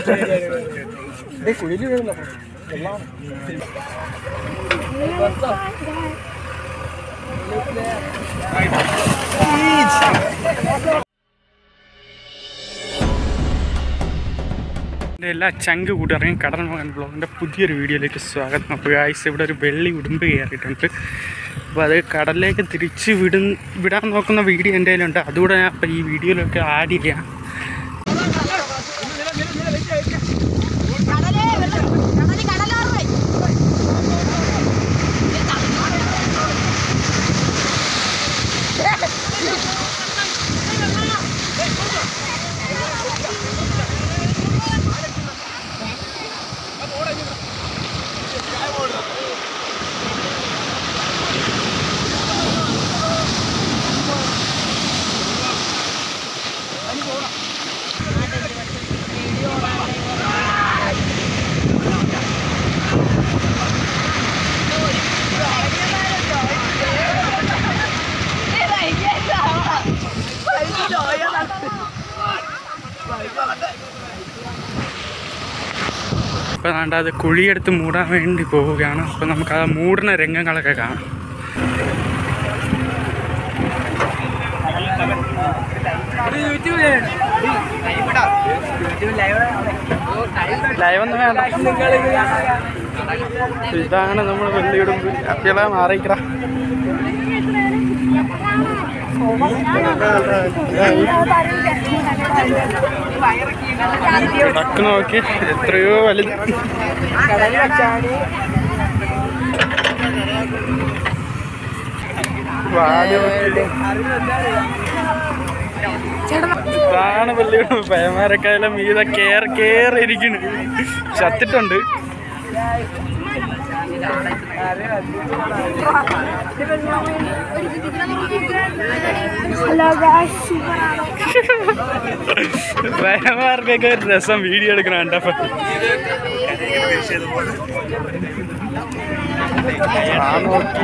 കുഴിയിൽ വീഴുന്ന വെള്ളമാണ് എൻ്റെ എല്ലാ ചങ്ക് കൂട്ടിറങ്ങി കടൽ മകൻ ബ്ലോഗിൻ്റെ പുതിയൊരു വീഡിയോയിലേക്ക് സ്വാഗതം അപ്പോൾ ഗായ്സ് ഇവിടെ ഒരു വെള്ളി ഉടുമ്പ് കയറിയിട്ടുണ്ട് അപ്പോൾ അത് കടലിലേക്ക് തിരിച്ച് വിട വിടാൻ നോക്കുന്ന വീഡിയോ എൻ്റെ കയ്യിലുണ്ട് അതുകൂടെ ഞാൻ അപ്പോൾ ഈ വീഡിയോയിലൊക്കെ ആഡ് ചെയ്യാം കടലേ വെള്ളം കടല് കടലാറുമായി അപ്പോൾ വേണ്ട അത് കുഴിയെടുത്ത് മൂടാൻ വേണ്ടി പോവുകയാണ് അപ്പോൾ നമുക്ക് ആ മൂടുന്ന രംഗങ്ങളൊക്കെ കാണാം ലൈവ് ഒന്നും വേണ്ട ഇതാണ് നമ്മൾ വെള്ളിയിടുമ്പ് അപ്പിള മാറിക്കട കിടക്ക് നോക്കി എത്രയോ വലുത് വാല് നോക്കിയിട്ട്. ഇതാണ് വെള്ളിയിടുമ്പ് പേമാരക്കായാലും മീത കേർ കേറിയിരിക്കണ് ചത്തിട്ടുണ്ട് പേമാർക്കൊക്കെ ഒരു രസം വീഡിയോ എടുക്കണം കണ്ടപ്പോ ആ നോക്കി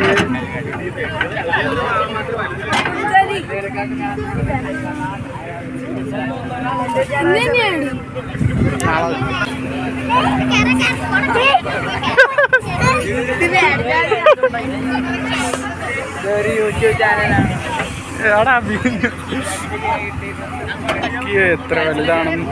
എടാ വീണ്. ഈ എത്ര വലുതാണെന്ന്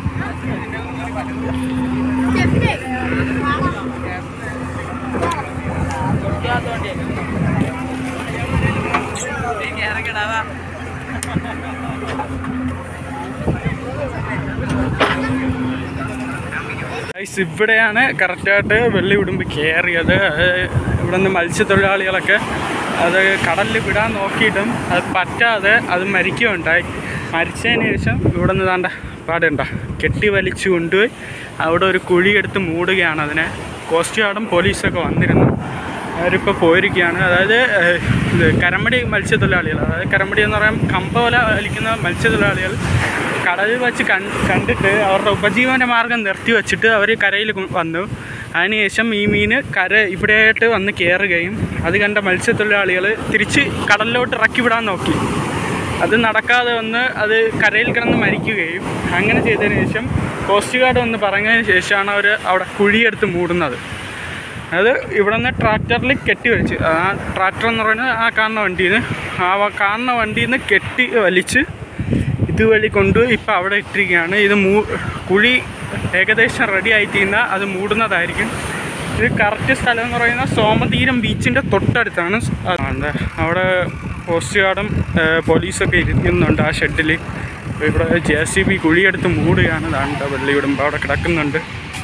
ഗൈസ് ഇവിടെയാണ് കറക്റ്റായിട്ട് വെള്ളി വിടുമ്പ് കയറിയത് അത് ഇവിടെ നിന്ന് മത്സ്യത്തൊഴിലാളികളൊക്കെ അത് കടലിൽ വിടാൻ നോക്കിയിട്ടും അത് പറ്റാതെ അത് മരിക്കുകയുണ്ടായി മരിച്ചതിന് ശേഷം ഇവിടെ നിന്ന് താണ്ട പാടണ്ട കെട്ടി വലിച്ചു കൊണ്ടുപോയി അവിടെ ഒരു കുഴിയെടുത്ത് മൂടുകയാണ് അതിനെ കോസ്റ്റ് ഗാർഡും പോലീസൊക്കെ വന്നിരുന്നു അവരിപ്പോൾ പോയിരിക്കുകയാണ് അതായത് ഏഹ്, ഇത് കരമ്പടി മത്സ്യത്തൊഴിലാളികൾ അതായത് കരമ്പടി എന്ന് പറയാൻ കമ്പോല വലിക്കുന്ന മത്സ്യത്തൊഴിലാളികൾ കടലിൽ വെച്ച് കൺ കണ്ടിട്ട് അവരുടെ ഉപജീവന മാർഗം നിർത്തി വെച്ചിട്ട് അവർ കരയിൽ കൊ- വന്നു അതിനുശേഷം ഈ മീൻ കര ഇവിടെയായിട്ട് വന്ന് കയറുകയും അത് കണ്ട മത്സ്യത്തൊഴിലാളികൾ തിരിച്ച് കടലിലോട്ട് ഇറക്കി വിടാൻ നോക്കി അത് നടക്കാതെ വന്ന് അത് കരയിൽ കിടന്ന് മരിക്കുകയും അങ്ങനെ ചെയ്തതിന് ശേഷം കോസ്റ്റ് ഗാർഡ് വന്ന് പറഞ്ഞതിന് ശേഷമാണ് അവർ അവിടെ കുഴിയെടുത്ത് മൂടുന്നത് അത് ഇവിടെ നിന്ന് ട്രാക്ടറിൽ കെട്ടി വലിച്ച് ആ ട്രാക്ടർ എന്ന് പറയുന്നത് ആ കാണുന്ന വണ്ടിയിൽ നിന്ന് ആ വ- കാണുന്ന വണ്ടിയിൽ നിന്ന് കെട്ടി വലിച്ച് ഇതുവഴി കൊണ്ടുപോയി ഇപ്പോൾ അവിടെ ഇട്ടിരിക്കുകയാണ് ഇത് മൂ കുഴി ഏകദേശം റെഡി ആയിത്തീർന്നാൽ അത് മൂടുന്നതായിരിക്കും ഇത് കറക്റ്റ് സ്ഥലം എന്ന് പറയുന്നത് സോമതീരം ബീച്ചിൻ്റെ തൊട്ടടുത്താണ് സ് ആ, എന്താ അവിടെ പോസ്റ്റ് ഗാർഡും ഏഹ്, പോലീസൊക്കെ ഇരിക്കുന്നുണ്ട് ആ ഷെഡിൽ ഇവിടെ ജെ സി ബി കുഴിയെടുത്ത് മൂടുകയാണ് ഇതാണ് വെള്ളിവിടുമ്പോൾ അവിടെ കിടക്കുന്നുണ്ട്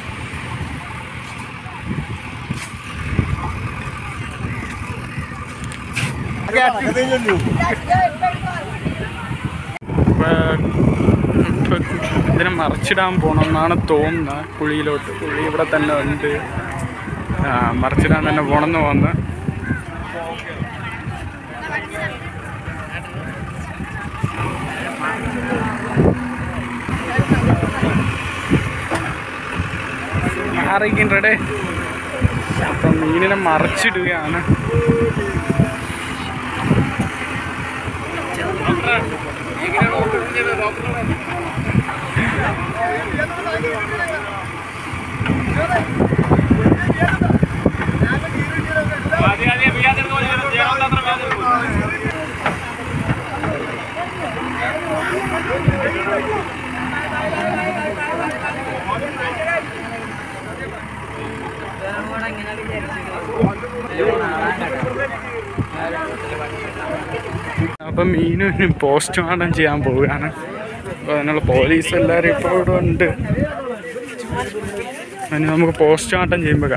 ഇപ്പൊ ഇതിനെ മറിച്ചിടാൻ പോകണമെന്നാണ് തോന്നുന്നത് കുഴിയിലോട്ട് കുഴി ഇവിടെ തന്നെ ഉണ്ട് ആ, മറിച്ചിടാൻ തന്നെ പോകണമെന്ന് തോന്നുന്നു ആറിക്കണ്ടേ അപ്പം മീനിനെ മറിച്ചിടുകയാണ് അപ്പം മീനു പോസ്റ്റ്മോർട്ടം ചെയ്യാൻ പോവുകയാണ് അപ്പോൾ അതിനുള്ള പോലീസ് എല്ലാവരും ഇപ്പോൾ ഇവിടെ ഉണ്ട് അതിന് നമുക്ക് പോസ്റ്റ്മോർട്ടം ചെയ്യുമ്പോൾ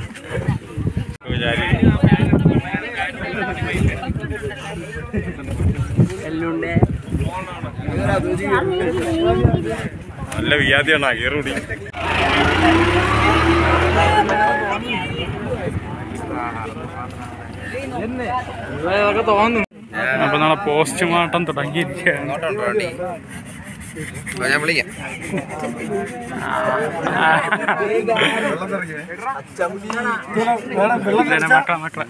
നല്ല വ്യാധിയാണ് അകീറുടി അപ്പോൾ നമ്മളെ പോസ്റ്റ്മോർട്ടം തുടങ്ങിയിരിക്കുകയാണ് ഞാൻ വിളിക്കാം ഇതന്നെ മക്കളെ മക്കളെ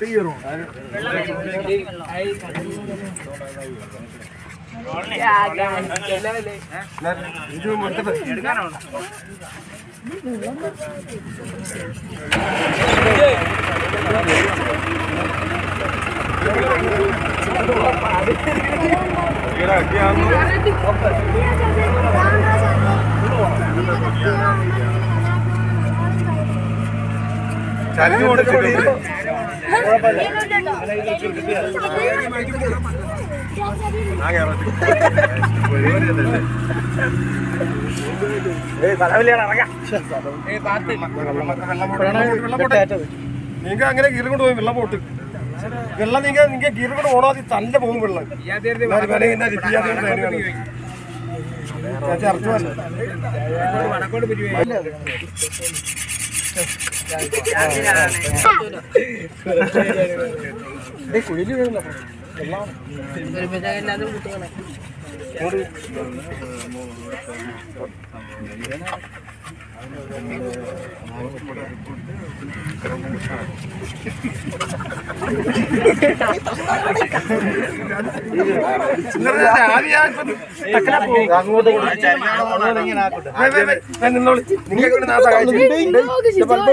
നീങ്ക അങ്ങനെ കീറി കൊണ്ട് പോയി വെള്ളം പോട്ട് വെള്ളം നീങ്ക നീങ്ക കീറി കൊണ്ട് പോണോ അത് തല്ല പോകും വെള്ളം ഞാൻ വില ഇന്ന രിപ്പിയാതെ കൊണ്ട് തന്നെയാണ്. ചേച്ചി അറച്ചു പോരല്ലേ? ഏയ് കുഴിയില് വീഴുന്നില്ല അപ്പൊ. വെള്ളം അങ്ങോട്ട് നിന്നോളി നിങ്ങൾക്ക് നാ സഹായിച്ചു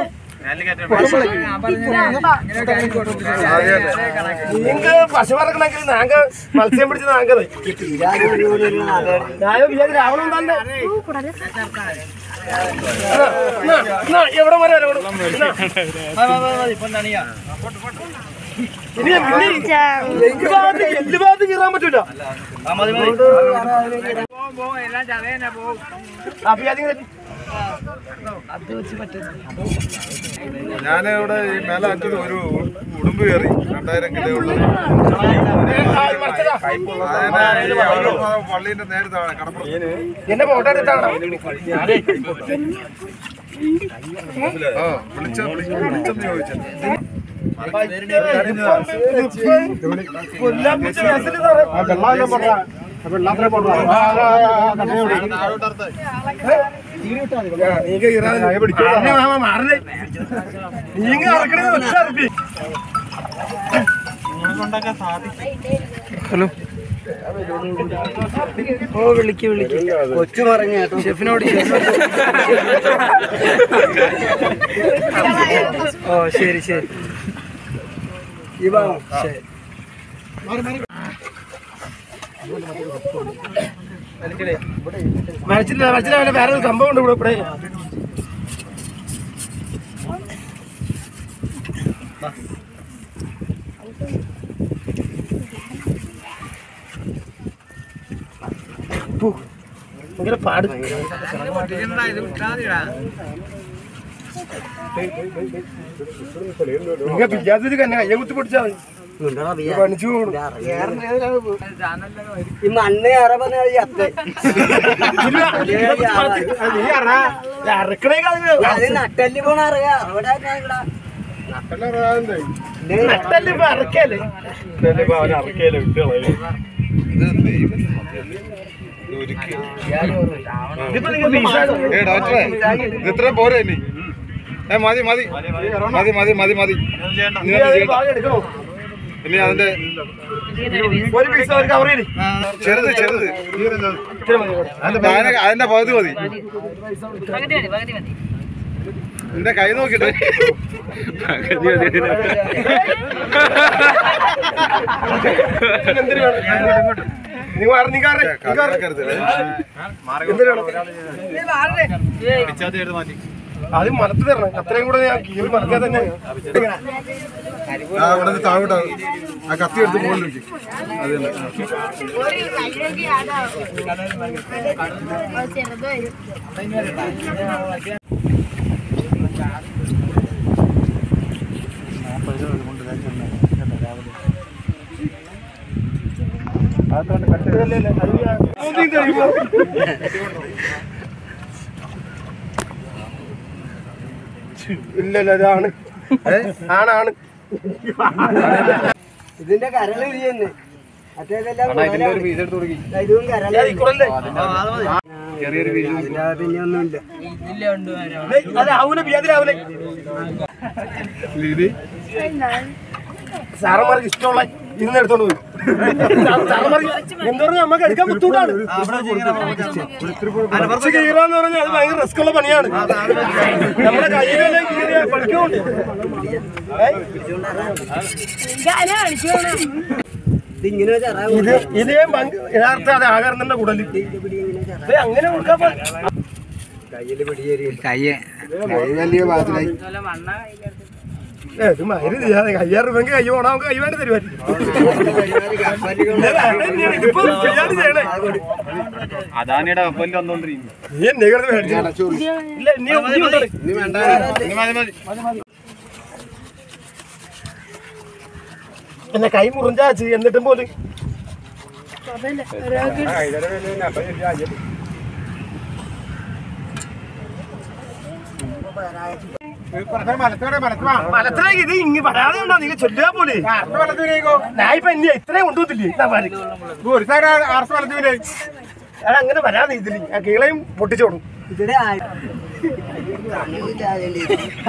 നിങ്ങക്ക് പശു പറക്കണമെങ്കിൽ നാങ്ക മത്സ്യം പിടിച്ച് നാങ്കത് ഞാൻ വിചാരിച്ചു രാവണം തന്നെ എന്നാ, എന്നാ, എവിടെ വരെ വരെ, എവിടെ? ഇനി ഇനി എല്ല് ഭാഗത്ത് എല്ല് ഭാഗത്ത് കീറാൻ പറ്റൂല അപ്പൊ അതിങ്ങനെ ഞാനിവിടെ ഈ മേലെ അറ്റത് ഒരു ഉടുമ്പ് കയറി രണ്ടായിരം കിലോ ഉള്ളത് പള്ളീന്റെ നേരെ താഴെ കടപ്പുറം എന്നെ ഫോട്ടോ എടുത്താണ് ആ വിളിച്ച വിളിച്ചെന്ന് ചോദിച്ചത് കൊല്ലാൻ പിടിച്ച കേസില് സാറേ. ആ, നീങ്ക കീറാതെ ആ, ആ, ആ, മാറണേ. നീങ്ക ഇറക്കണത് ഒറ്റ ഇറക്കി. ഓ വിളിക്ക് വിളിക്ക് കൊച്ചു പറഞ്ഞ ഷെഫിനോട് ഓ ശരി ശരി ഈ ഭാഗം ശരി മരച്ചില്ല മരച്ചില്ല അവന്റെ വേറെ ഒരു സംഭവം ഉണ്ട് ഇവിടെ ഇവിടെ ഭയങ്കര പാട് നിങ്ങ പിയ്യാത്തൊരു കന്നെ കയ്യെ കുത്തി പൊടിച്ചാ മതി ഇത് പണിച്ചു പോകും ഈ മണ്ണ് ഏറെ പറഞ്ഞ അത്തെ നീ അറക്കണേ അത് നട്ടല്ലി പോണ അറിയാ അവിടെ നട്ടല് ഇപ്പൊ അറക്കല്ലേ അറക്കയില്ല വിട്ടുകളയും ഇതിപ്പോ നിങ്ങൾ പീസാണ് ഏ ഡോക്ടറെ ഇത് ഇത്രയും പോരെ ഇനി ഏ മതി മതി മതി മതി മതി മതി ഇനി ഇനി അത് അതിന് ചെയ്യണ്ട. ഭാഗം എടുക്കണോ ഇനി അതിന്റെ ഒരു പീസ് അവർ കവർ ചെയ്ത് ചെറുത് ചെറുത് ഇത്ര മതി ഇവിടെ. അതിന്റെ അതിന്റെ പകുതി മതി നിന്റെ കൈ നോക്കിട്ട് എന്തിനു വേണം നീ മാറി നീ കാറേ നീ കാറേ എന്തിനു വേണം അത് മലത്ത് തരണം അത്രയും കൂടെ ഞാൻ കീറി മലത്തിയാ തന്നെ ആ അവിടെ താഴോട്ട് ആ കത്തി എടുത്ത് മുകളിൽ വെക്ക് അത് തന്നെ ഒരു കയ്യിലേക്ക് ചെറുത് വരും ഇല്ല ഇല്ല ഇതാണ് ആണാണ് ഇതിന്റെ കരള് ഇരിയെന്ന് മറ്റേതെല്ലാം ഇതും കരള് ഇക്കുറല്ലേ അതിന്റെ പിന്നെ ഒന്നുമില്ല അത് ആവൂല ബിയാതിരാവൂലേ സാറന്മാർക്ക് ഇഷ്ടമുള്ള ഇന്ന് എടുത്തോണ്ട് പോയി സാറന്മാർക്ക് എന്താ പറഞ്ഞാൽ നമുക്ക് എടുക്കാൻ ബുദ്ധിമുട്ടാണ് കുറച്ച് കീറാന്ന് പറഞ്ഞാൽ അത് ഭയങ്കര റിസ്ക് ഉള്ള പണിയാണ് നമ്മുടെ കയ്യിലെ കീറിയ പഠിക്കുന്നുണ്ട് ഇതിങ്ങനെ ചെറ ഇത് ഇതേ പങ്ക് യഥാർത്ഥ അത് ആകർന്നന്റെ കുടല് ഇത് അങ്ങനെ കൊടുക്കാൻ പ- കയ്യില് പിടിയേരി വലിയ ഭാഗത്തിലായി ഏ, ഇത് മയില് ചെയ്യാതെ അയ്യായിരം രൂപയ്ക്ക് കൈ പോണ നമുക്ക് കൈ വേണ്ടി തരുമായിരിക്കും ഇതിപ്പോ ചെയ്യാണ്ട് ചെയ്യണേ അദാനിയുടെ കപ്പലിൽ വന്നോണ്ടിരിക്കുന്നു നീ എന്നെ കിടന്ന് മേടിച്ചു ഇല്ല നീ നീ കൊണ്ടുവരേ. ഇനി വേണ്ട ഇനി മതി മതി എന്നെ കൈ മുറിഞ്ചാച്ച് എന്നിട്ടും പോലും മലത്തിലേക്ക് ഇത് ഇങ്ങ് വരാതെ ഉണ്ടോ നിങ്ങൾ ചൊല്ലാ പോലെ ഞാൻ ഇപ്പൊ എന്നെ ഇത്രയും കൊണ്ടുപോകത്തില്ലേ അങ്ങനെ വരാതെ ഇതില് ആ കീളയും പൊട്ടിച്ചോടും ഇതിടെ ആ- കണ്ണൂര് ചാടേണ്ടി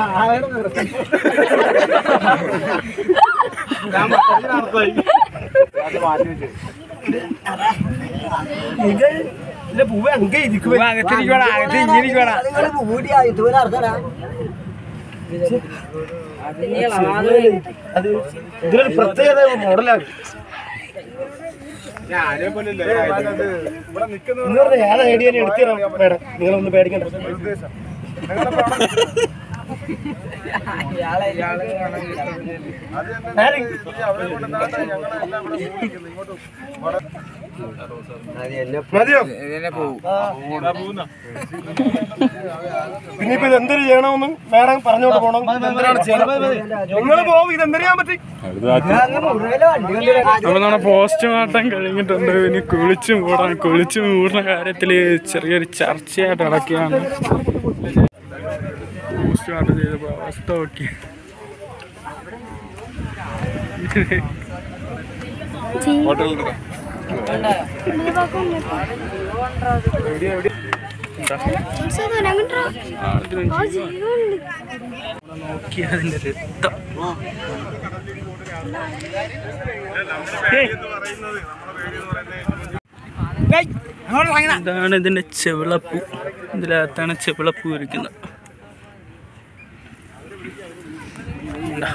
ഇത് ഇതിന്റെ പൂവ് അങ്ങേ ഇരിക്കുവേ നിങ്ങള് പൂടിയാ ഇതുപോലെ അർത്ഥടാ അത് ഇതിനൊരു പ്രത്യേകത മോഡലാണ് എന്ന് പറഞ്ഞാൽ ഏത് ഐഡിയ എടുത്തു തരാം മേഡം നിങ്ങളൊന്നും പേടിക്കണ്ട ആര്? മതിയോ പിന്നെ ഇപ്പൊ ഇത് എന്തൊരു ചെയ്യണമെന്ന് മേഡം പറഞ്ഞോണ്ട് പോണം എന്തിനാണ് ചെയ്യണം നിങ്ങൾ പോകും ഇത് എന്തിനാ പറ്റി അപ്പൊ നമ്മുടെ പോസ്റ്റ്മോർട്ടം കഴിഞ്ഞിട്ടുണ്ട് ഇനി കുളിച്ചു മൂടാൻ കുളിച്ചു മൂടുന്ന കാര്യത്തിൽ ചെറിയൊരു ചർച്ചയായിട്ട് നടക്കുകയാണ് പോസ്റ്റ്മോർട്ടം ചെയ്തപ്പോൾ അവസ്ഥ നോക്കി നോക്കി അതിന്റെ രക്തം ഇതാണ് ഇതിന്റെ ചെവിളപ്പൂ ഇതിനകത്താണ് ചെവിളപ്പൂ ഇരിക്കുന്നത് ഇതാ.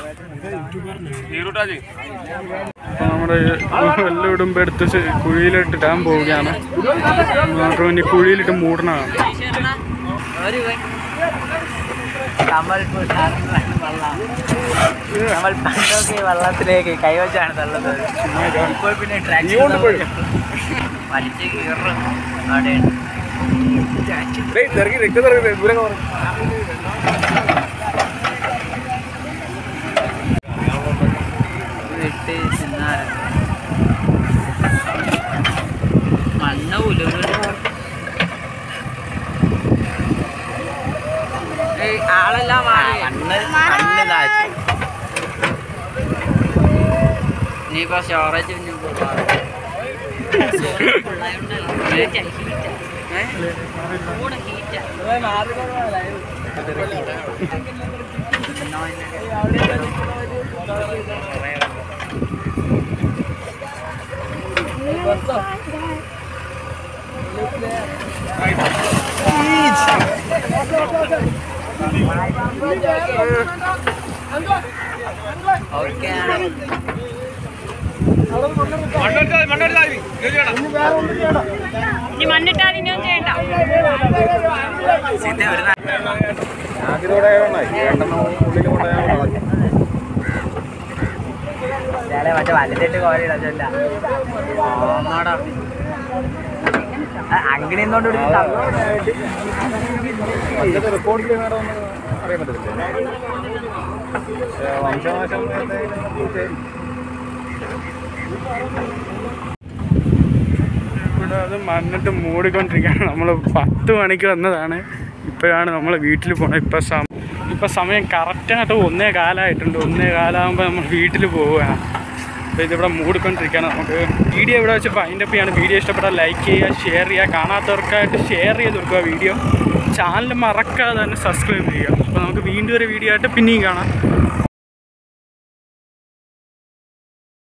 അപ്പൊ നമ്മുടെ വെള്ളം ഇടുമ്പോ എടുത്ത് ചെ- കുഴിയിലിട്ട് ഇടാൻ പോവുകയാണ് നമുക്ക് ഇനി കുഴിയിലിട്ട് മൂടണതാണ് നമ്മൾ പണ്ടൊക്കെ വെള്ളത്തിലേക്ക് കൈവച്ചാണ് തള്ളുന്നത് ഇപ്പോൾ പിന്നെ ട്രാക്ഷൻ വലിച്ചു കീറും അവിടെയാണ് വിട്ട് തിന്നാറ് മണ്ണ് ഉലുവിട്ട് ആളെല്ലാം മണ്ണ് മണ്ണ് താഴ്ച ഇനിയിപ്പോ സ്റ്റോറേജ് പിന്നെ Beach. ഓക്കെ ഇനി മണ്ണിട്ടാൽ ഇനിയും ചെയ്യണ്ട ആദ്യത്തോടെ ഏട്ടെണ്ണം ഉള്ളിൽ കൊണ്ടുപോയാൽ മറ്റേ വലുതായിട്ട് കോരിടാ അങ്ങനെ നിന്നോണ്ട് മറ്റേത് റിപ്പോർട്ടിൽ നേടമെന്ന് അറിയാൻ പറ്റത്തില്ല വംശനാശം എന്തെങ്കിലും ഇവിടെ അത് മണ്ണിട്ട് മൂടിക്കൊണ്ടിരിക്കുകയാണ് നമ്മൾ പത്ത് മണിക്ക് വന്നതാണ് ഇപ്പോഴാണ് നമ്മൾ വീട്ടിൽ പോണത് ഇപ്പം സമയം ഇപ്പം സമയം കറക്റ്റായിട്ട് ഒന്നേ കാലമായിട്ടുണ്ട് ഒന്നേ കാലമാകുമ്പോൾ നമ്മൾ വീട്ടിൽ പോവുകയാണ് അപ്പോൾ ഇതിവിടെ മൂടിക്കൊണ്ടിരിക്കുകയാണ് നമുക്ക് വീഡിയോ ഇവിടെ വെച്ച് ഫൈൻഡ് അപ്പ് ചെയ്യാണ് വീഡിയോ ഇഷ്ടപ്പെട്ടാൽ ലൈക്ക് ചെയ്യുക ഷെയർ ചെയ്യുക കാണാത്തവർക്കായിട്ട് ഷെയർ ചെയ്ത് കൊടുക്കുക വീഡിയോ ചാനൽ മറക്കാതെ തന്നെ സബ്സ്ക്രൈബ് ചെയ്യുക അപ്പോൾ നമുക്ക് വീണ്ടും ഒരു വീഡിയോ ആയിട്ട് പിന്നെയും കാണാം